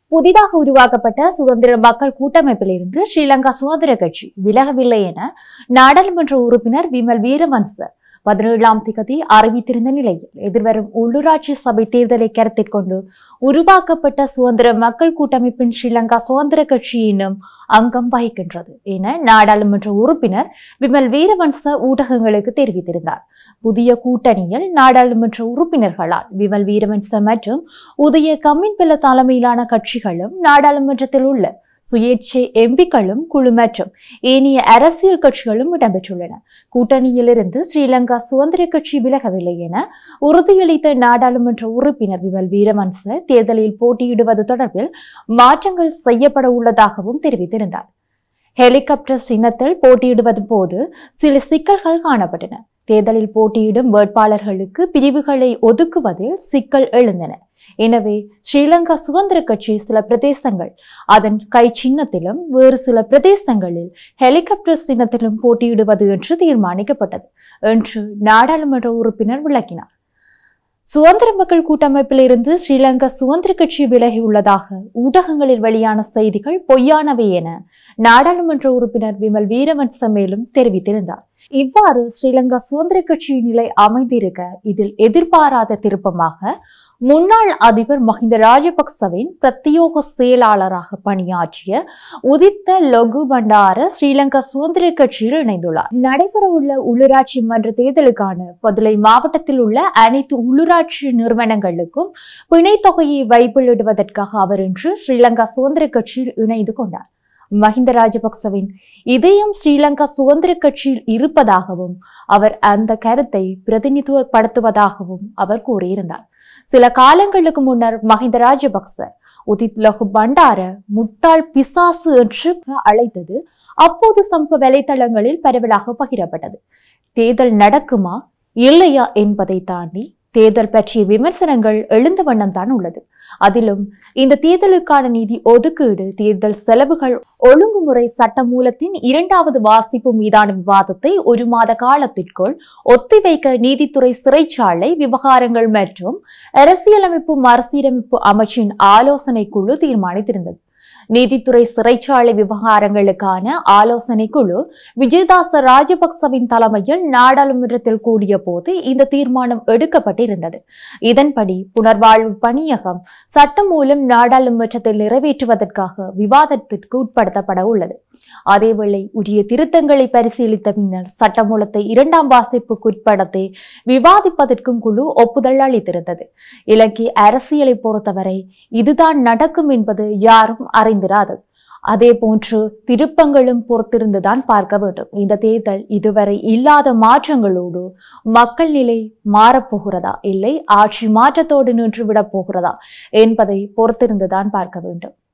புதிதாக உருவாக்கப்பட்ட சுதந்திர மக்கள் கூட்டமைப்பிலிருந்து ஸ்ரீலங்கா சுதந்திர கட்சி விலகவில்லை என நாடாளுமன்ற உறுப்பினர் விமல் வீரவன்ச பதினேழாம் திகதி அறிவித்திருந்த நிலையில் எதிர்வரும் உள்ளூராட்சி சபை தேர்தலை கருத்தில் கொண்டு உருவாக்கப்பட்ட சுதந்திர மக்கள் கூட்டமைப்பின் ஸ்ரீலங்கா சுதந்திர கட்சி என்னும் அங்கம் வகிக்கின்றது என நாடாளுமன்ற உறுப்பினர் விமல் வீரவன்ச ஊடகங்களுக்கு தெரிவித்திருந்தார் புதிய கூட்டணியில் நாடாளுமன்ற உறுப்பினர்களால் விமல் வீரவன்ச மற்றும் உதய கம்மின்பில தலைமையிலான கட்சிகளும் நாடாளுமன்றத்தில் உள்ள சுயேட்சை எம்பிக்களும் குழு மற்றும் ஏனைய அரசியல் கட்சிகளும் இடம்பெற்றுள்ளன கூட்டணியிலிருந்து ஸ்ரீலங்கா சுதந்திர கட்சி விலகவில்லை என உறுதியளித்த நாடாளுமன்ற உறுப்பினர் விமல் வீரவன்ச தேர்தலில் போட்டியிடுவது தொடர்பில் மாற்றங்கள் செய்யப்பட உள்ளதாகவும் தெரிவித்திருந்தார் ஹெலிகாப்டர் சின்னத்தில் போட்டியிடுவது போது சில சிக்கல்கள் காணப்பட்டன தேர்தலில் போட்டியிடும் வேட்பாளர்களுக்கு பிரிவுகளை ஒதுக்குவதில் சிக்கல் எழுந்தன எனவே ஸ்ரீலங்கா சுதந்திர கட்சி சில பிரதேசங்கள் அதன் கை சின்னத்திலும் வேறு சில பிரதேசங்களில் ஹெலிகாப்டர் சின்னத்திலும் போட்டியிடுவது என்று தீர்மானிக்கப்பட்டது என்று நாடாளுமன்ற உறுப்பினர் விளக்கினார் சுதந்திர மக்கள் கூட்டமைப்பில் இருந்து ஸ்ரீலங்கா சுதந்திர கட்சி விலகியுள்ளதாக ஊடகங்களில் வெளியான செய்திகள் பொய்யானவை என நாடாளுமன்ற உறுப்பினர் விமல் வீரவன்ச மேலும் தெரிவித்திருந்தார் இவ்வாறு ஸ்ரீலங்கா சுதந்திர கட்சியின் நிலை அமைந்திருக்க இதில் எதிர்பாராத திருப்பமாக முன்னாள் அதிபர் மஹிந்த ராஜபக்சவின் பிரத்யோக செயலாளராக பணியாற்றிய உதித்த லொகு பண்டார ஸ்ரீலங்கா சுதந்திர கட்சியில் இணைந்துள்ளார் நடைபெறவுள்ள உள்ளூராட்சி மன்ற தேர்தலுக்கான பதுளை மாவட்டத்தில் உள்ள அனைத்து உள்ளூராட்சி நிறுவனங்களுக்கும் பிணைத் தொகையை வைப்பிலிடுவதற்காக அவர் இன்று ஸ்ரீலங்கா சுதந்திர கட்சியில் இணைந்து கொண்டார் மஹிந்த ராஜபக்சவின் இதயம் ஸ்ரீலங்கா சுதந்திர கட்சியில் இருப்பதாகவும் அவர் அந்த கருத்தை பிரதிநிதித்துவப்படுத்துவதாகவும் அவர் கூறியிருந்தார் சில காலங்களுக்கு முன்னர் மஹிந்த ராஜபக்ச உதித் லகு பண்டார முட்டாள் பிசாசு என்று அழைத்தது அப்போது சமூக வலைதளங்களில் பரவலாக பகிரப்பட்டது தேர்தல் நடக்குமா இல்லையா என்பதை தாண்டி தேர்தல் பற்றிய விமர்சனங்கள் எழுந்த வண்ணம் தான் உள்ளது அதிலும் இந்த தேர்தலுக்கான நிதி ஒதுக்கீடு தேர்தல் செலவுகள் ஒழுங்குமுறை சட்டமூலத்தின் இரண்டாவது வாசிப்பு மீதான விவாதத்தை ஒரு மாத காலத்திற்குள் ஒத்திவைக்க நீதித்துறை சிறைச்சாலை விவகாரங்கள் மற்றும் அரசியலமைப்பு மறுசீரமைப்பு அமைச்சின் ஆலோசனை குழு தீர்மானித்திருந்தது நீதித்துறை சிறைச்சாலை விவகாரங்களுக்கான ஆலோசனை குழு விஜயதாச ராஜபக்சவின் தலைமையில் நாடாளுமன்றத்தில் கூடிய போது இந்த தீர்மானம் எடுக்கப்பட்டிருந்தது இதன்படி புனர்வாழ்வு பணியகம் சட்டம் மூலம் நாடாளுமன்றத்தில் நிறைவேற்றுவதற்காக விவாதத்திற்கு உட்படுத்தப்பட உள்ளது அதேவேளை உரிய திருத்தங்களை பரிசீலித்த பின்னர் சட்டமூலத்தை இரண்டாம் வாசிப்புக்கு உட்படுத்தி விவாதிப்பதற்கும் குழு ஒப்புதல் அளித்திருந்தது இலங்கை அரசியலை பொறுத்தவரை இதுதான் நடக்கும் என்பது யாரும் அறிந்திராதது அதே போன்று திருப்பங்களும் பொறுத்திருந்துதான் பார்க்க வேண்டும் இந்த தேர்தல் இதுவரை இல்லாத மாற்றங்களோடு மக்கள் நிலை மாறப்போகிறதா இல்லை ஆட்சி மாற்றத்தோடு நின்று விடப் போகிறதா என்பதை பொறுத்திருந்துதான் பார்க்க வேண்டும்